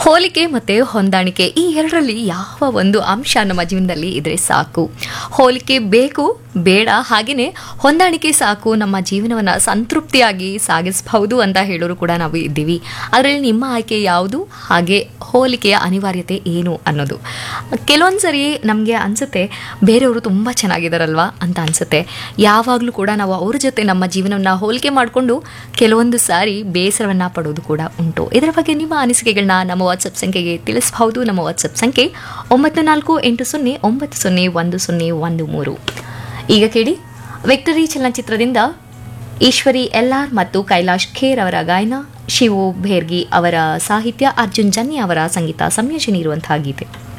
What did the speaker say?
ಹೋಲಿಕೆ ಮತ್ತು ಹೊಂದಾಣಿಕೆ ಈ ಎರಡರಲ್ಲಿ ಯಾವ ಒಂದು ಅಂಶ ನಮ್ಮ ಜೀವನದಲ್ಲಿ ಇದ್ರೆ ಸಾಕು ಹೋಲಿಕೆ ಬೇಕು ಬೇಡ ಹಾಗೆಯೇ ಹೊಂದಾಣಿಕೆ ಸಾಕು ನಮ್ಮ ಜೀವನವನ್ನು ಸಂತೃಪ್ತಿಯಾಗಿ ಸಾಗಿಸಬಹುದು ಅಂತ ಹೇಳೋರು ಕೂಡ ನಾವು ಇದ್ದೀವಿ ಅದರಲ್ಲಿ ನಿಮ್ಮ ಆಯ್ಕೆ ಯಾವುದು ಹಾಗೆ ಹೋಲಿಕೆಯ ಅನಿವಾರ್ಯತೆ ಏನು ಅನ್ನೋದು ಕೆಲವೊಂದು ಸರಿ ನಮಗೆ ಅನಿಸುತ್ತೆ ಬೇರೆಯವರು ತುಂಬ ಚೆನ್ನಾಗಿದ್ದಾರಲ್ವಾ ಅಂತ ಅನಿಸುತ್ತೆ ಯಾವಾಗಲೂ ಕೂಡ ನಾವು ಅವ್ರ ಜೊತೆ ನಮ್ಮ ಜೀವನವನ್ನು ಹೋಲಿಕೆ ಮಾಡಿಕೊಂಡು ಕೆಲವೊಂದು ಸಾರಿ ಬೇಸರವನ್ನು ಪಡೋದು ಕೂಡ ಉಂಟು ಇದರ ಬಗ್ಗೆ ನಿಮ್ಮ ಅನಿಸಿಕೆಗಳನ್ನ ನಮ್ಮ ವಾಟ್ಸಪ್ ಸಂಖ್ಯೆಗೆ ತಿಳಿಸಬಹುದು ನಮ್ಮ ವಾಟ್ಸಪ್ ಸಂಖ್ಯೆ ಒಂಬತ್ತು ನಾಲ್ಕು ಎಂಟು ಸೊನ್ನೆ ಒಂಬತ್ತು ಸೊನ್ನೆ ಒಂದು ಸೊನ್ನೆ ಒಂದು ಮೂರು ಈಗ ಕೇಳಿ ವಿಕ್ಟರಿ ಚಲನಚಿತ್ರದಿಂದ ಈಶ್ವರಿ ಎಲ್ಆರ್ ಮತ್ತು ಕೈಲಾಶ್ ಖೇರ್ ಅವರ ಗಾಯನ ಶಿವು ಭೇರ್ಗಿ ಅವರ ಸಾಹಿತ್ಯ ಅರ್ಜುನ್ ಜನ್ಯ ಅವರ ಸಂಗೀತ ಸಂಯೋಜನೆ ಇರುವಂತಹ ಗೀತೆ